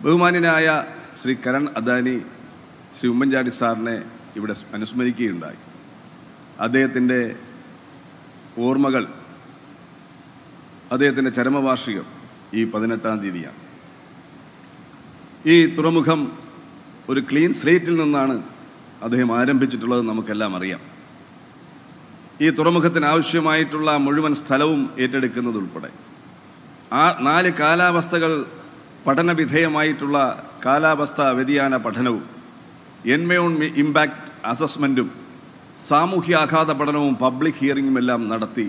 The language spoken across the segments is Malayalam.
ബഹുമാന്യനായ ശ്രീ കരൺ അദാനി ശ്രീ ഉമ്മൻചാണ്ടി സാറിനെ ഇവിടെ അനുസ്മരിക്കുകയുണ്ടായി അദ്ദേഹത്തിൻ്റെ ഓർമ്മകൾ അദ്ദേഹത്തിൻ്റെ ചരമവാർഷികം ഈ പതിനെട്ടാം തീയതിയാണ് ഈ തുറമുഖം ഒരു ക്ലീൻ സ്ലേറ്റിൽ നിന്നാണ് അദ്ദേഹം ആരംഭിച്ചിട്ടുള്ളത് നമുക്കെല്ലാം അറിയാം ഈ തുറമുഖത്തിന് ആവശ്യമായിട്ടുള്ള മുഴുവൻ സ്ഥലവും ഏറ്റെടുക്കുന്നതുൾപ്പെടെ ആ നാല് കാലാവസ്ഥകൾ പഠനവിധേയമായിട്ടുള്ള കാലാവസ്ഥ വ്യതിയാന പഠനവും എൻമയോൺ ഇമ്പാക്റ്റ് അസസ്മെൻറ്റും സാമൂഹ്യാഘാത പഠനവും പബ്ലിക് ഹിയറിങ്ങും എല്ലാം നടത്തി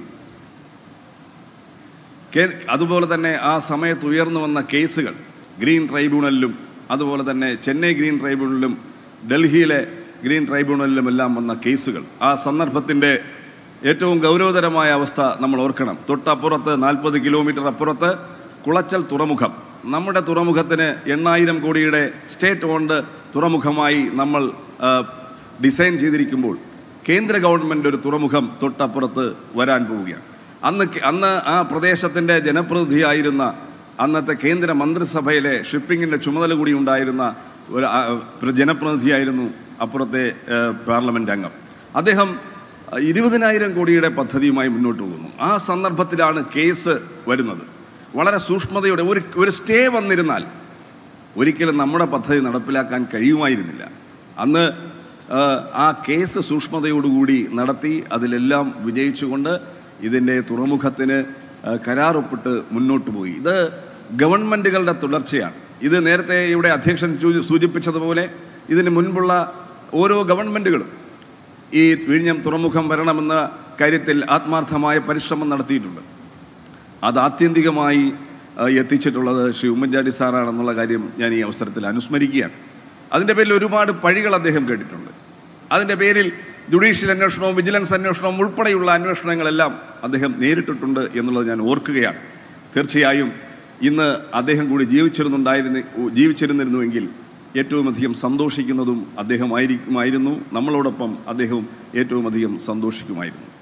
കേ- അതുപോലെ തന്നെ ആ സമയത്ത് ഉയർന്നു വന്ന കേസുകൾ ഗ്രീൻ ട്രൈബ്യൂണലിലും അതുപോലെ തന്നെ ചെന്നൈ ഗ്രീൻ ട്രൈബ്യൂണലിലും ഡൽഹിയിലെ ഗ്രീൻ ട്രൈബ്യൂണലിലും എല്ലാം വന്ന കേസുകൾ ആ സന്ദർഭത്തിൻ്റെ ഏറ്റവും ഗൗരവതരമായ അവസ്ഥ നമ്മൾ ഓർക്കണം തൊട്ടപ്പുറത്ത് നാൽപ്പത് കിലോമീറ്റർ അപ്പുറത്ത് കുളച്ചൽ തുറമുഖം നമ്മുടെ തുറമുഖത്തിന് എണ്ണായിരം കോടിയുടെ സ്റ്റേറ്റ് ഓൺഡ് തുറമുഖമായി നമ്മൾ ആ, ഡിസൈൻ ചെയ്തിരിക്കുമ്പോൾ കേന്ദ്ര ഗവൺമെൻറ് ഒരു തുറമുഖം തൊട്ടപ്പുറത്ത് വരാൻ പോവുകയാണ് അന്ന് കെ- അന്ന് ആ പ്രദേശത്തിൻ്റെ ജനപ്രതിനിധിയായിരുന്ന അന്നത്തെ കേന്ദ്ര മന്ത്രിസഭയിലെ ഷിപ്പിങ്ങിൻ്റെ ചുമതല കൂടി ഉണ്ടായിരുന്ന ഒരു ആ, പ്ര- ജനപ്രതിനിധിയായിരുന്നു അപ്പുറത്തെ ഏ, പാർലമെൻറ്റ് അംഗം അദ്ദേഹം ഇരുപതിനായിരം കോടിയുടെ പദ്ധതിയുമായി മുന്നോട്ട് പോകുന്നു ആ സന്ദർഭത്തിലാണ് കേസ് വരുന്നത് വളരെ സൂക്ഷ്മതയോടെ ഒരു ഒരു സ്റ്റേ വന്നിരുന്നാൽ ഒരിക്കലും നമ്മുടെ പദ്ധതി നടപ്പിലാക്കാൻ കഴിയുമായിരുന്നില്ല അന്ന് ആ, ആ കേസ് സൂക്ഷ്മതയോടുകൂടി നടത്തി അതിലെല്ലാം വിജയിച്ചുകൊണ്ട് ഇതിൻ്റെ തുറമുഖത്തിന് ആ, കരാറൊപ്പിട്ട് മുന്നോട്ട് പോയി ഇത് ഗവൺമെൻറ്റുകളുടെ തുടർച്ചയാണ് ഇത് നേരത്തെ ഇവിടെ അധ്യക്ഷൻ സൂചി- സൂചിപ്പിച്ചതുപോലെ ഇതിന് മുൻപുള്ള ഓരോ ഗവൺമെൻറ്റുകളും ഈ വിഴിഞ്ഞം തുറമുഖം വരണമെന്ന കാര്യത്തിൽ ആത്മാർത്ഥമായ പരിശ്രമം നടത്തിയിട്ടുണ്ട് അത് ആത്യന്തികമായി ആ, എത്തിച്ചിട്ടുള്ളത് ശ്രീ ഉമ്മൻചാണ്ടി സാറാണെന്നുള്ള കാര്യം ഞാൻ ഈ അവസരത്തിൽ അനുസ്മരിക്കുകയാണ് അതിൻ്റെ പേരിൽ ഒരുപാട് പഴികൾ അദ്ദേഹം കേട്ടിട്ടുണ്ട് അതിൻ്റെ പേരിൽ ജുഡീഷ്യൽ അന്വേഷണവും വിജിലൻസ് അന്വേഷണവും ഉൾപ്പെടെയുള്ള അന്വേഷണങ്ങളെല്ലാം അദ്ദേഹം നേരിട്ടിട്ടുണ്ട് എന്നുള്ളത് ഞാൻ ഓർക്കുകയാണ് തീർച്ചയായും ഇന്ന് അദ്ദേഹം കൂടി ജീവിച്ചിരുന്നുണ്ടായിരുന്നു ജീവിച്ചിരുന്നിരുന്നുവെങ്കിൽ ഏറ്റവും അധികം സന്തോഷിക്കുന്നതും അദ്ദേഹമായിരിക്കുമായിരുന്നു നമ്മളോടൊപ്പം അദ്ദേഹവും ഏറ്റവും അധികം സന്തോഷിക്കുമായിരുന്നു